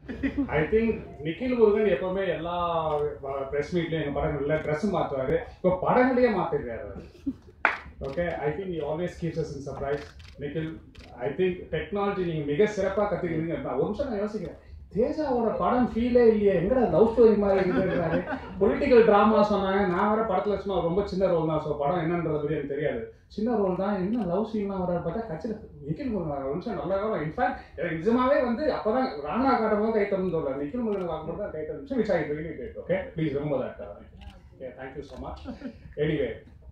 I think Nikhil Murugan எப்பவுமே எல்லா press மீட்லயும் எங்க படங்கள்ல ட்ரெஸ் மாத்துவாரு இப்போ படங்களையே மாத்திருக்காரு அவரு okay I think you always keeps us in surprise Nikhil I think technology நீங்க மிக சிறப்பா கத்துக்கிறீங்க நான் ஒரு நிமிஷம் நான் யோசிக்கிறேன் தேஜாவோட படம் ஃபீலே இல்லையே எங்கடா லவ் ஸ்டோரி மாதிரி இருக்குன்றாரு பொலிட்டிக்கல் ட்ராமா சொன்னாங்க நான் வர படத்துல சும்மா ரொம்ப சின்ன ரோல் தான் ஸோ படம் என்னன்றது பத்தி எனக்கு தெரியாது சின்ன ரோல் தான் என்ன லவ் சீன்லாம் வர பார்த்தா கட்சியில் நிக்கில் முருகன் ஒரு நிமிஷம் நல்லா வரும் இன்ஃபேக்ட் எனக்கு நிஜமாவே வந்து அப்பதான் ராணா காட்டும் போது கை தரணும் சொல்ல நிக்கில் முருகன் பார்க்கும்போது தான் கை தரணும் which I really great okay please ரொம்ப that okay thank you so much anyway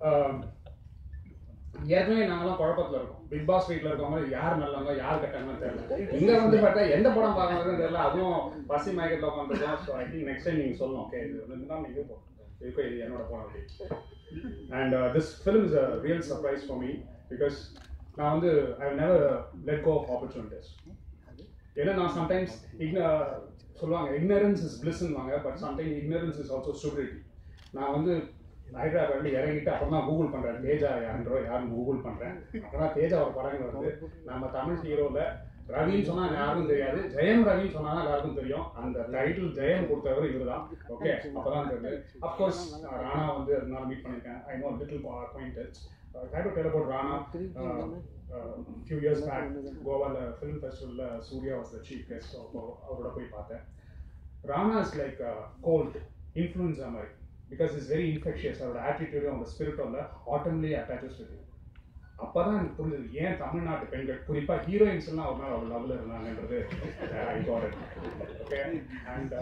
ஏற்கனவே நாங்கெல்லாம் குழப்பத்துல இருக்கோம் பிக் பாஸ் வீட்ல இருக்கவங்க யார் நல்லவங்க யார் கெட்டவங்கன்னு தெரியல இங்க வந்து பார்த்தா எந்த படம் பார்க்கறதுன்னு தெரியல அதுவும் பசி மயக்கத்தில் உட்காந்துருக்கோம் so I think next time நீங்க சொல்லணும் ஓகே இது வந்து தான் நீங்க போ இதுக்கு இது என்னோட படம் அப்படி and this film is a real surprise for me because நான் வந்து I never let go of opportunities ஏன்னா நான் சம்டைம்ஸ் இக்ன சொல்லுவாங்க ignorance இஸ் பிளிஸ்ன்னுவாங்க but sometime ignorance is also stupidity நான் வந்து ஹைதராபாத்ல இறங்கிட்டு அப்புறம் தான் கூகுள் பண்றேன் தேஜா யாருன்றோ யாருன்னு கூகுள் பண்றேன் அப்புறம் தேஜா ஒரு படங்கள் வருது நம்ம தமிழ் ஹீரோல ரவின்னு சொன்னா யாருக்கும் தெரியாது ஜெயம் ரவின்னு சொன்னா தான் எல்லாருக்கும் தெரியும் அந்த டைட்டில் ஜெயம் கொடுத்தவர் இவர்தான் ஓகே அப்பதான் தெரியுது அப்கோர்ஸ் ராணா வந்து அதனால மீட் பண்ணியிருக்கேன் I know little acquaintance uh, try to tell about Rana. Uh, uh, few years back, கோவால ஃபிலிம் ஃபெஸ்டிவலில் Suriya was the chief guest அவரோட போய் பார்த்தேன் Rana is like cold influenza மாதிரி பிகாஸ் இஸ் வெரி இன்ஃபெக்ஷியஸ் அவரோட ஆட்டிடியூடும் அவரோட ஸ்பிரிட் வந்து ஆட்டோம்லி அட்டாச்சஸ் வித் அப்பதான் எனக்கு புரிஞ்சது ஏன் தமிழ்நாட்டு பெண்கள் குறிப்பா ஹீரோயின்ஸ் எல்லாம் ஒரு நாள் அவள் லவ்ல இருந்தாங்கன்றது I got it okay and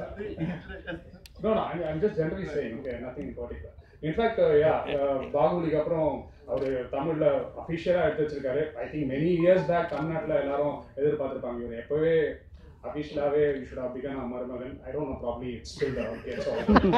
no no I am just generally saying okay nothing in particular in fact yeah பாகுபலிக்கு அப்புறம் அவர் தமிழ்ல அஃபிஷியலா எடுத்து வச்சிருக்காரு I think many years back தமிழ்நாட்டுல எல்லாரும் எதிர்பார்த்திருப்பாங்க இவர் எப்பவே அஃபிஷியலாவே you should have begun a மருமகன் I don't know probably it's still the okay so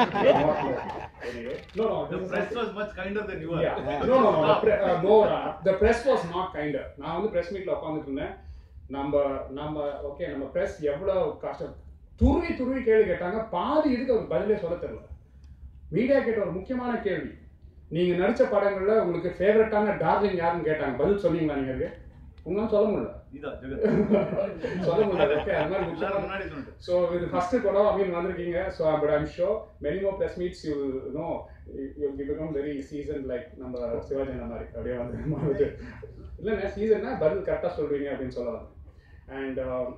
anyway no no The press was much kinder than you are. Yeah. No, no, no. The, pre- uh, no, uh, the press was not kinder. நான் வந்து press மீட்ல உட்காந்துட்டு இருந்தேன் நம்ம நம்ம okay நம்ம press எவ்வளவு கஷ்டம் துருவி துருவி கேள்வி கேட்டாங்க பாதி இதுக்கு ஒரு பதிலே சொல்ல தெரியல மீடியா கேட்ட ஒரு முக்கியமான கேள்வி நீங்க நடிச்ச படங்கள்ல உங்களுக்கு ஃபேவரட்டான டார்லிங் யாருன்னு கேட்டாங்க பதில் சொன்னீங்களா நீங்க அதுக்கு உங்களால சொல்ல முடியல இதான் ஜெகத் சொல்ல முடியல ஓகே அது மாதிரி எல்லாரும் முக்கியமான முன்னாடி சொல்லிட்டு ஸோ இது ஃபர்ஸ்ட் படம் அப்படின்னு வந்திருக்கீங்க so but I'm show many more plus meets you know you become very season like நம்ம சிவாஜி அந்த மாதிரி அப்படியே வந்து வந்து இல்லைண்ணே சீசன்னா பதில் கரெக்டாக சொல்றீங்க அப்படின்னு சொல்ல வந்தேன் and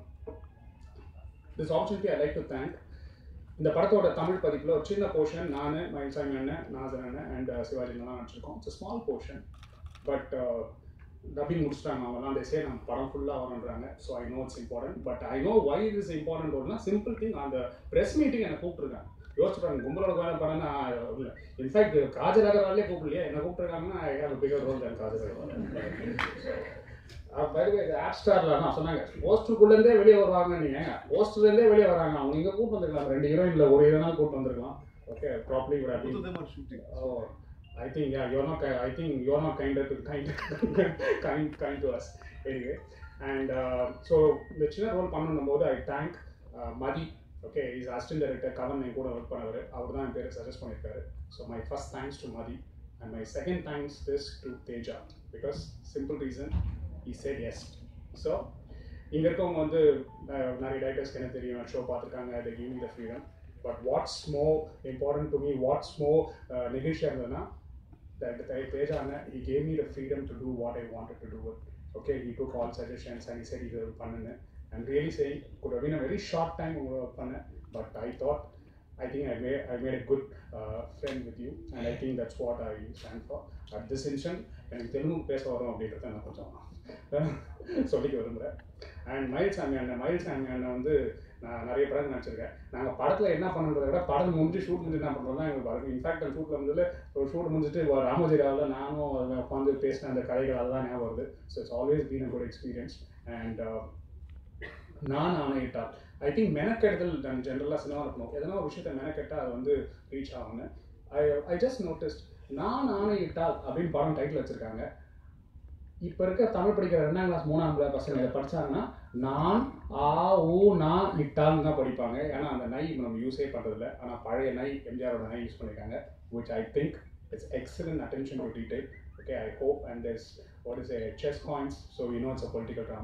this opportunity I like to thank இந்த படத்தோட தமிழ் பதிப்பில் ஒரு சின்ன போர்ஷன் நான் மயில்சாமி அண்ணன் நாசர் அண்ணன் அண்ட் சிவாஜி அண்ணன் நடிச்சிருக்கோம் it's small portion but dubbing முடிச்சிட்டாங்க அவங்கலாம் தே சே நம்ம படம் ஃபுல்லாக வரன்றாங்க so I know it's important but I know why it is important ரோல்னா சிம்பிள் திங் அந்த ப்ரெஸ் மீட்டிங் என்னை கூப்பிட்டுருக்காங்க யோசிச்சு பாருங்க கும்பலோட கோயில் படம்னா இல்லை இன்ஃபேக்ட் காஜல் அகர்வாலே கூப்பிடலையே என்ன கூப்பிட்டுருக்காங்கன்னா I have bigger role than Kajal Agarwal of ஸ்டார்ல நான் சொன்னாங்க போஸ்டருக்குள்ளேருந்தே வெளியே வருவாங்க நீங்க போஸ்டர்லேருந்தே வெளியே வராங்க அவங்க இங்கே கூப்பிட்டு வந்திருக்கலாம் ரெண்டு ஹீரோயின்ல ஒரு ஹீரோனாலும் கூப்பிட்டு வந்திருக்கலாம் ஓகே ப்ராப்ளி கூட both of them are shooting Oh, I think yeah, you're not. ki- I think you're not kinder to kind, kind, kind to us. Anyway, and uh, so இந்த சின்ன ரோல் பண்ணும்போது I thank Mathi okay is assistant director கவன் என் கூட work பண்ணவர் அவர் தான் என் பேரை suggest பண்ணியிருக்காரு so my first thanks to Mathi and my second thanks this to Teja because simple reason இ said எஸ் ஸோ இங்கே இருக்கவங்க வந்து அஹ், நிறைய டைரக்டர்ஸ்க்கு என்ன தெரியும் ஷோ பார்த்துருக்காங்க they give me the freedom but what's more important to me what's more நெகிழ்ச்சியாக இருந்ததுன்னா that the Teja Anna, he gave me the freedom to do what I wanted to do it. Okay, he took all suggestions and he said he will fun and really saying could have been a very short time over fun, but I thought I think I made I made a good uh, friend with you and I think that's what I stand for. At this instant, எனக்கு தெலுங்கு பேச வரும் அப்படின்றத நான் கொஞ்சம் சொல்லிக்க விரும்புகிறேன் and மயில் சாமி அண்ணன் மயில் சாமி அண்ணன் வந்து நான் நிறைய படம் நடிச்சிருக்கேன் நாங்கள் படத்தில் என்ன பண்ணுறதை விட படம் முடிஞ்சு ஷூட் முடிஞ்சு என்ன பண்ணுறோம் தான் எங்களுக்கு வரும் இன்ஃபேக்ட் அந்த ஷூட்டில் வந்து ஒரு ஷூட் முடிஞ்சுட்டு ஒரு ராமோஜி ராவில் நானும் அதில் உட்காந்து பேசின அந்த கதைகள் அதெல்லாம் ஞாபகம் வருது so it's always been a good experience and நான் ஆணையிட்டால் ஐ திங்க் மெனக்கெடுதல் நான் ஜென்ரலாக சினிமா இருக்கணும் எதனா ஒரு விஷயத்தை மெனக்கெட்டால் அது வந்து ரீச் ஆகும்னு ஐ ஐ ஜஸ்ட் நோட்டிஸ்ட் நான் ஆணையிட்டால் அப்படின்னு படம் டைட்டில் வச்சுருக்காங்க இப்போ இருக்க தமிழ் படிக்கிற ரெண்டாம் கிளாஸ் மூணாம் கிளாஸ் பசங்க இதை படிச்சாங்கன்னா நான் ஆ ஊ நான் இட்டால்னு தான் படிப்பாங்க ஏன்னா அந்த நை இப்ப நம்ம யூஸே பண்ணுறதில்ல ஆனால் பழைய நை எம்ஜிஆரோட நை யூஸ் பண்ணியிருக்காங்க which I think is excellent attention to detail. Okay, I hope and there's what is a chess coins, so you know it's a political drama.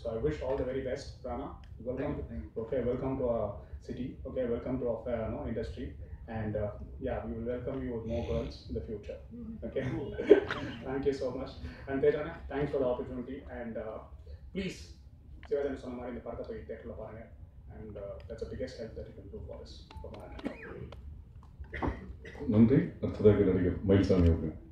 So I wish all the very best Rana welcome Thank you. okay welcome to our city okay welcome to our uh, no, industry and uh, yeah we will welcome you with more girls in the future okay thank you so much and Tejana thanks for the opportunity and uh, please சிவஜன் சொன்ன மாதிரி இந்த படத்தை போய் தேட்டரில் பாருங்க and uh, that's the biggest help that you can do for us for my நன்றி அடுத்ததாக நடிகர் மயில்சாமி அவர்கள்